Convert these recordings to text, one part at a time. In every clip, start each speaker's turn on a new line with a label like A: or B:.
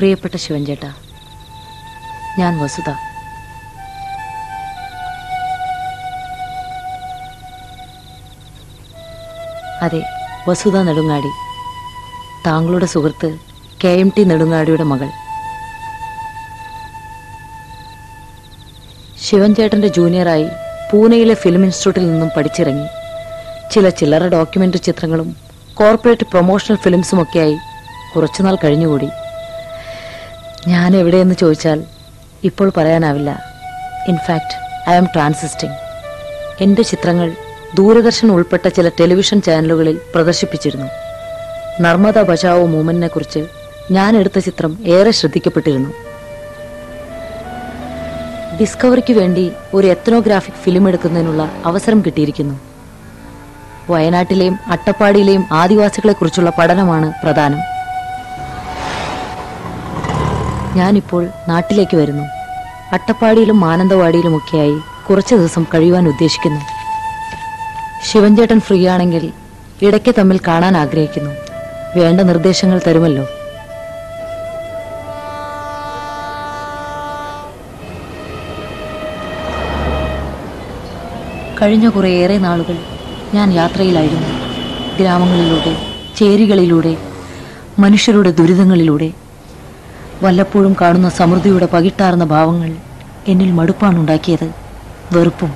A: പ്രിയപ്പെട്ട ശിവൻചേട്ട ഞാൻ വസുധ അതെ വസുധ നെടുങ്ങാടി താങ്കളുടെ സുഹൃത്ത് കെ എം ടി നെടുങ്ങാടിയുടെ മകൾ ശിവൻചേട്ടന്റെ ജൂനിയറായി പൂനെയിലെ ഫിലിം ഇൻസ്റ്റിറ്റ്യൂട്ടിൽ നിന്നും പഠിച്ചിറങ്ങി ചില ചില്ലറ ഡോക്യുമെന്ററി ചിത്രങ്ങളും കോർപ്പറേറ്റ് പ്രൊമോഷണൽ ഫിലിംസുമൊക്കെയായി കുറച്ചുനാൾ കഴിഞ്ഞുകൂടി ഞാൻ എവിടെയെന്ന് ചോദിച്ചാൽ ഇപ്പോൾ പറയാനാവില്ല ഇൻഫാക്റ്റ് ഐ ആം ട്രാൻസിസ്റ്റിംഗ് എൻ്റെ ചിത്രങ്ങൾ ദൂരദർശൻ ഉൾപ്പെട്ട ചില ടെലിവിഷൻ ചാനലുകളിൽ പ്രദർശിപ്പിച്ചിരുന്നു നർമ്മദ ബചാവോ മൂവ്മെന്റിനെ കുറിച്ച് ഞാൻ എടുത്ത ചിത്രം ഏറെ ശ്രദ്ധിക്കപ്പെട്ടിരുന്നു ഡിസ്കവറിക്ക് വേണ്ടി ഒരു എത്നോഗ്രാഫിക് ഫിലിം എടുക്കുന്നതിനുള്ള അവസരം കിട്ടിയിരിക്കുന്നു വയനാട്ടിലെയും അട്ടപ്പാടിയിലെയും ആദിവാസികളെക്കുറിച്ചുള്ള പഠനമാണ് പ്രധാനം ഞാനിപ്പോൾ നാട്ടിലേക്ക് വരുന്നു അട്ടപ്പാടിയിലും മാനന്തവാടിയിലുമൊക്കെയായി കുറച്ചു ദിവസം കഴിയുവാൻ ഉദ്ദേശിക്കുന്നു ശിവൻചേട്ടൻ ഫ്രീ ആണെങ്കിൽ ഇടയ്ക്ക് തമ്മിൽ കാണാൻ ആഗ്രഹിക്കുന്നു വേണ്ട നിർദ്ദേശങ്ങൾ തരുമല്ലോ കഴിഞ്ഞ കുറേയേറെ നാളുകൾ ഞാൻ യാത്രയിലായിരുന്നു ഗ്രാമങ്ങളിലൂടെ ചേരികളിലൂടെ മനുഷ്യരുടെ ദുരിതങ്ങളിലൂടെ വല്ലപ്പോഴും കാണുന്ന സമൃദ്ധിയുടെ പകിട്ടാർന്ന ഭാവങ്ങൾ എന്നിൽ മടുപ്പാണുണ്ടാക്കിയത് വെറുപ്പും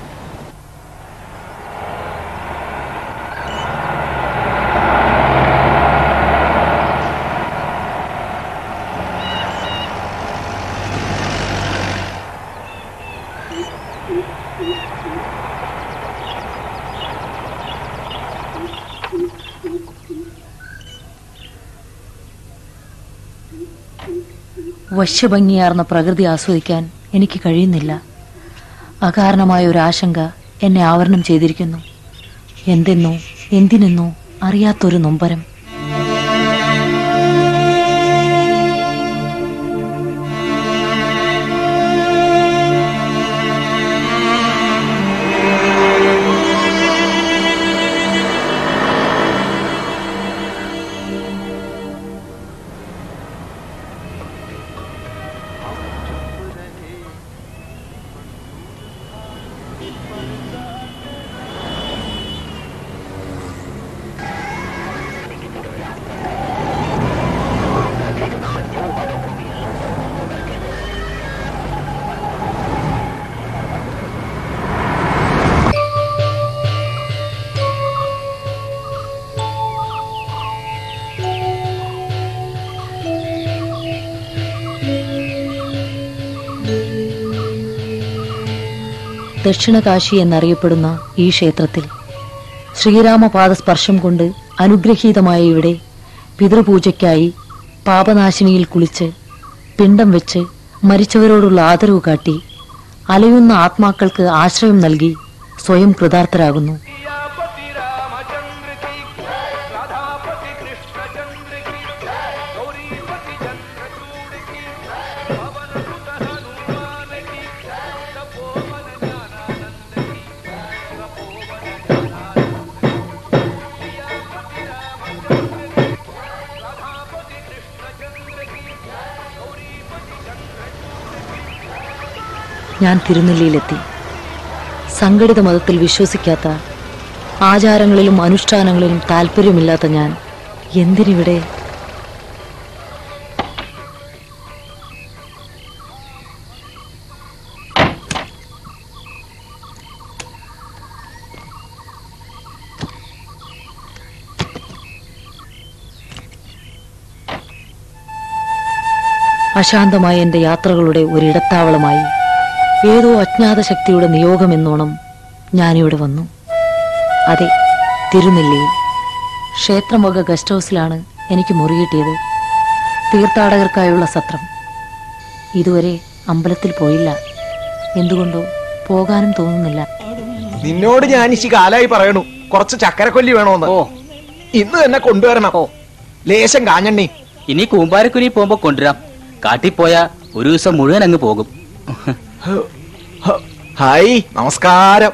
A: വശ്യഭംഗിയാർന്ന പ്രകൃതി ആസ്വദിക്കാൻ എനിക്ക് കഴിയുന്നില്ല അകാരണമായ ഒരു ആശങ്ക എന്നെ ആവരണം ചെയ്തിരിക്കുന്നു എന്തെന്നോ എന്തിനെന്നോ അറിയാത്തൊരു നൊമ്പരം ദക്ഷിണകാശി എന്നറിയപ്പെടുന്ന ഈ ക്ഷേത്രത്തിൽ ശ്രീരാമപാദ സ്പർശം കൊണ്ട് അനുഗ്രഹീതമായ ഇവിടെ പിതൃപൂജയ്ക്കായി പാപനാശിനിയിൽ കുളിച്ച് പിണ്ടം വെച്ച് മരിച്ചവരോടുള്ള ആദരവ് കാട്ടി അലയുന്ന ആത്മാക്കൾക്ക് ആശ്രയം നൽകി സ്വയം കൃതാർത്ഥരാകുന്നു
B: सियापति रामचंद्र की राधापति कृष्णचंद्र की गौरीपति चंद्रचूड़ की पवन सुत हनुमान की तपोवन ज्ञानानंद की तपोवन ज्ञानानंद की सियापति रामचंद्र की राधापति कृष्णचंद्र की गौरीपति चंद्रचूड़ की
A: ഞാൻ തിരുനെല്ലിയിലെത്തി സംഘടിത മതത്തിൽ വിശ്വസിക്കാത്ത ആചാരങ്ങളിലും അനുഷ്ഠാനങ്ങളിലും താല്പര്യമില്ലാത്ത ഞാൻ എന്തിനിവിടെ അശാന്തമായ എൻ്റെ യാത്രകളുടെ ഒരിടത്താവളമായി ഏതോ അജ്ഞാത ശക്തിയുടെ നിയോഗമെന്നോണം ഞാനിവിടെ വന്നു അതെ തിരുനെല്ലിയിൽ ക്ഷേത്രം വക ഗസ്റ്റ് ഹൗസിലാണ് എനിക്ക് മുറി കിട്ടിയത് തീർത്ഥാടകർക്കായുള്ള സത്രം ഇതുവരെ അമ്പലത്തിൽ പോയില്ല എന്തുകൊണ്ടോ പോകാനും തോന്നുന്നില്ല
C: നിന്നോട് ഞാൻ ഇശി കാലായി പറയണു കുറച്ച് ചക്കരക്കൊല്ലി വേണോന്ന്
D: ഓ
C: ഇന്ന് തന്നെ കൊണ്ടുവരണം
D: ഓ.
C: ലേശം കാഞ്ഞണ്ണി
D: ഇനി കൂമ്പാരക്കുനി പോകുമ്പോ കൊണ്ടുവരാം കാട്ടിപ്പോയ ഒരു ദിവസം മുഴുവൻ അങ്ങ് പോകും
C: ഹ, ഹായ് നമസ്കാരം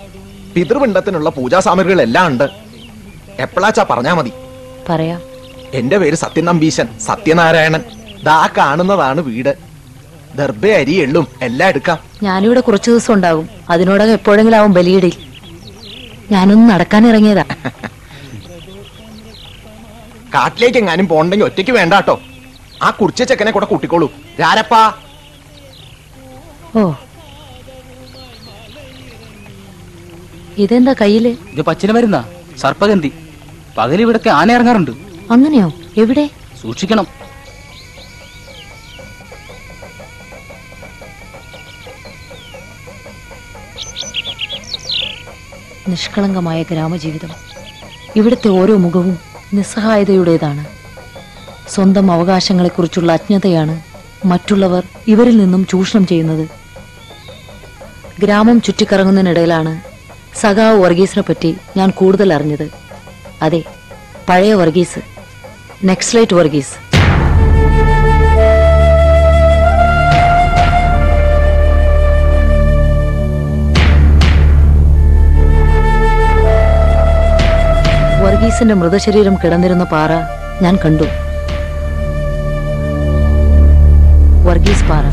C: പിതൃപിണ്ടത്തിനുള്ള പൂജാ സാമഗ്രികൾ എല്ലാം ഉണ്ട് എപ്പോഴാച്ചാ പറഞ്ഞാ മതി
A: പറയാം
C: എന്റെ പേര് സത്യൻ നമ്പീശൻ സത്യനാരായണൻ ദാ കാണുന്നതാണ് വീട് ദർഭ അരി എള്ളും എല്ലാം എടുക്കാം
A: ഞാനിവിടെ കുറച്ചു ദിവസം ഉണ്ടാകും അതിനോടകം എപ്പോഴെങ്കിലും ആവും ബലിയിടയിൽ ഞാനൊന്ന് നടക്കാൻ ഇറങ്ങിയതാ
C: കാട്ടിലേക്ക് എങ്ങാനും പോണ്ടെങ്കിൽ ഒറ്റയ്ക്ക് വേണ്ട കേട്ടോ ആ കുറിച്ച ചെക്കനെ കൂടെ കൂട്ടിക്കോളൂ രാരപ്പാ
A: ഓ ഇതെന്താ കയ്യില്
D: ഇത് പച്ചില മരുന്നാ സർപ്പഗന്ധി പകൽ ഇവിടൊക്കെ ആന ഇറങ്ങാറുണ്ട്
A: അങ്ങനെയോ എവിടെ
D: സൂക്ഷിക്കണം
A: നിഷ്കളങ്കമായ ഗ്രാമജീവിതം ഇവിടുത്തെ ഓരോ മുഖവും നിസ്സഹായതയുടേതാണ് സ്വന്തം അവകാശങ്ങളെക്കുറിച്ചുള്ള അജ്ഞതയാണ് മറ്റുള്ളവർ ഇവരിൽ നിന്നും ചൂഷണം ചെയ്യുന്നത് ഗ്രാമം ചുറ്റിക്കറങ്ങുന്നതിനിടയിലാണ് സഖാവ് വർഗീസിനെ പറ്റി ഞാൻ കൂടുതൽ അറിഞ്ഞത് അതെ പഴയ വർഗീസ് നെക്സ്ലൈറ്റ് വർഗീസ് വർഗീസിന്റെ മൃതശരീരം കിടന്നിരുന്ന പാറ ഞാൻ കണ്ടു വർഗീസ് പാറ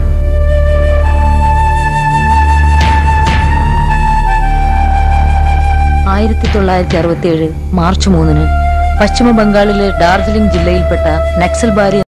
A: ആയിരത്തി തൊള്ളായിരത്തി അറുപത്തി ഏഴ് മാർച്ച് മൂന്നിന് പശ്ചിമ ബംഗാളിലെ ഡാർജിലിംഗ് ജില്ലയിൽപ്പെട്ട നക്സൽബാരി